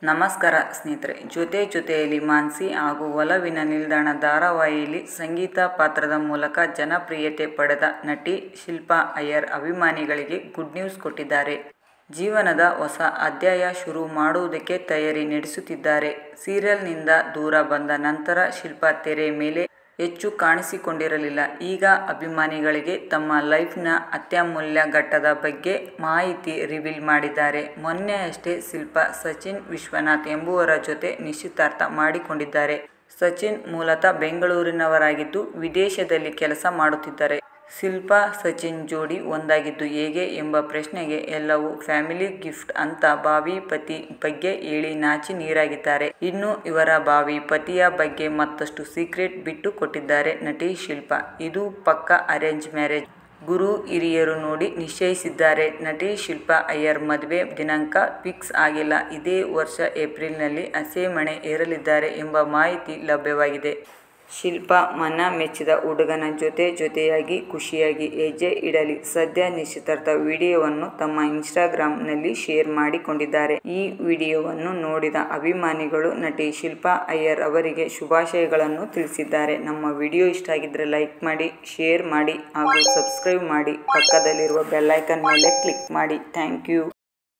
ನಮಸ್ಕಾರ ಸ್ನೇಹಿತರೆ ಜೊತೆ ಜೊತೆಯಲ್ಲಿ ಮಾನ್ಸಿ ಹಾಗೂ ಒಲವಿನ ನಿಲ್ದಾಣ ಧಾರಾವಾಹಿಯಲ್ಲಿ ಸಂಗೀತ ಪಾತ್ರದ ಮೂಲಕ ಜನಪ್ರಿಯತೆ ಪಡೆದ ನಟಿ ಶಿಲ್ಪಾ ಅಯ್ಯರ್ ಅಭಿಮಾನಿಗಳಿಗೆ ಗುಡ್ ನ್ಯೂಸ್ ಕೊಟ್ಟಿದ್ದಾರೆ ಜೀವನದ ಹೊಸ ಅಧ್ಯಾಯ ಶುರು ಮಾಡುವುದಕ್ಕೆ ತಯಾರಿ ನಡೆಸುತ್ತಿದ್ದಾರೆ ಸೀರಿಯಲ್ನಿಂದ ದೂರ ಬಂದ ನಂತರ ಶಿಲ್ಪಾ ತೆರೆ ಮೇಲೆ ಹೆಚ್ಚು ಕಾಣಿಸಿಕೊಂಡಿರಲಿಲ್ಲ ಈಗ ಅಭಿಮಾನಿಗಳಿಗೆ ತಮ್ಮ ಲೈಫ್ನ ಅತ್ಯಮೂಲ್ಯ ಘಟ್ಟದ ಬಗ್ಗೆ ಮಾಹಿತಿ ರಿವೀಲ್ ಮಾಡಿದ್ದಾರೆ ಮೊನ್ನೆಯಷ್ಟೇ ಶಿಲ್ಪಾ ಸಚಿನ್ ವಿಶ್ವನಾಥ್ ಎಂಬುವರ ಜೊತೆ ನಿಶ್ಚಿತಾರ್ಥ ಮಾಡಿಕೊಂಡಿದ್ದಾರೆ ಸಚಿನ್ ಮೂಲತಃ ಬೆಂಗಳೂರಿನವರಾಗಿದ್ದು ವಿದೇಶದಲ್ಲಿ ಕೆಲಸ ಮಾಡುತ್ತಿದ್ದಾರೆ ಶಿಲ್ಪಾ ಸಚಿನ್ ಜೋಡಿ ಒಂದಾಗಿದ್ದು ಹೇಗೆ ಎಂಬ ಪ್ರಶ್ನೆಗೆ ಎಲ್ಲವೂ ಫ್ಯಾಮಿಲಿ ಗಿಫ್ಟ್ ಅಂತ ಭಾವಿ ಪತಿ ಬಗ್ಗೆ ಹೇಳಿ ನಾಚಿ ನೀರಾಗಿದ್ದಾರೆ ಇನ್ನು ಇವರ ಭಾವಿ ಪತಿಯ ಬಗ್ಗೆ ಮತ್ತಷ್ಟು ಸೀಕ್ರೆಟ್ ಬಿಟ್ಟು ಕೊಟ್ಟಿದ್ದಾರೆ ನಟಿ ಶಿಲ್ಪಾ ಇದು ಪಕ್ಕಾ ಅರೇಂಜ್ ಮ್ಯಾರೇಜ್ ಗುರು ಹಿರಿಯರು ನೋಡಿ ನಿಶ್ಚಯಿಸಿದ್ದಾರೆ ನಟಿ ಶಿಲ್ಪಾ ಅಯ್ಯರ್ ಮದುವೆ ದಿನಾಂಕ ಫಿಕ್ಸ್ ಆಗಿಲ್ಲ ಇದೇ ವರ್ಷ ಏಪ್ರಿಲ್ನಲ್ಲಿ ಹಸೆಮಣೆ ಏರಲಿದ್ದಾರೆ ಎಂಬ ಮಾಹಿತಿ ಲಭ್ಯವಾಗಿದೆ ಶಿಲ್ಪಾ ಮನ ಮೆಚ್ಚಿದ ಹುಡುಗನ ಜೊತೆ ಜೊತೆಯಾಗಿ ಖುಷಿಯಾಗಿ ಹೆಜ್ಜೆ ಇಡಲಿ ಸದ್ಯ ನಿಶ್ಚಿತಾರ್ಥ ವಿಡಿಯೋವನ್ನು ತಮ್ಮ ಇನ್ಸ್ಟಾಗ್ರಾಂನಲ್ಲಿ ಶೇರ್ ಮಾಡಿಕೊಂಡಿದ್ದಾರೆ ಈ ವಿಡಿಯೋವನ್ನು ನೋಡಿದ ಅಭಿಮಾನಿಗಳು ನಟಿ ಶಿಲ್ಪಾ ಅಯ್ಯರ್ ಅವರಿಗೆ ಶುಭಾಶಯಗಳನ್ನು ತಿಳಿಸಿದ್ದಾರೆ ನಮ್ಮ ವಿಡಿಯೋ ಇಷ್ಟ ಆಗಿದ್ರೆ ಲೈಕ್ ಮಾಡಿ ಶೇರ್ ಮಾಡಿ ಹಾಗೂ ಸಬ್ಸ್ಕ್ರೈಬ್ ಮಾಡಿ ಪಕ್ಕದಲ್ಲಿರುವ ಬೆಲ್ಲೈಕನ್ ಮೇಲೆ ಕ್ಲಿಕ್ ಮಾಡಿ ಥ್ಯಾಂಕ್ ಯು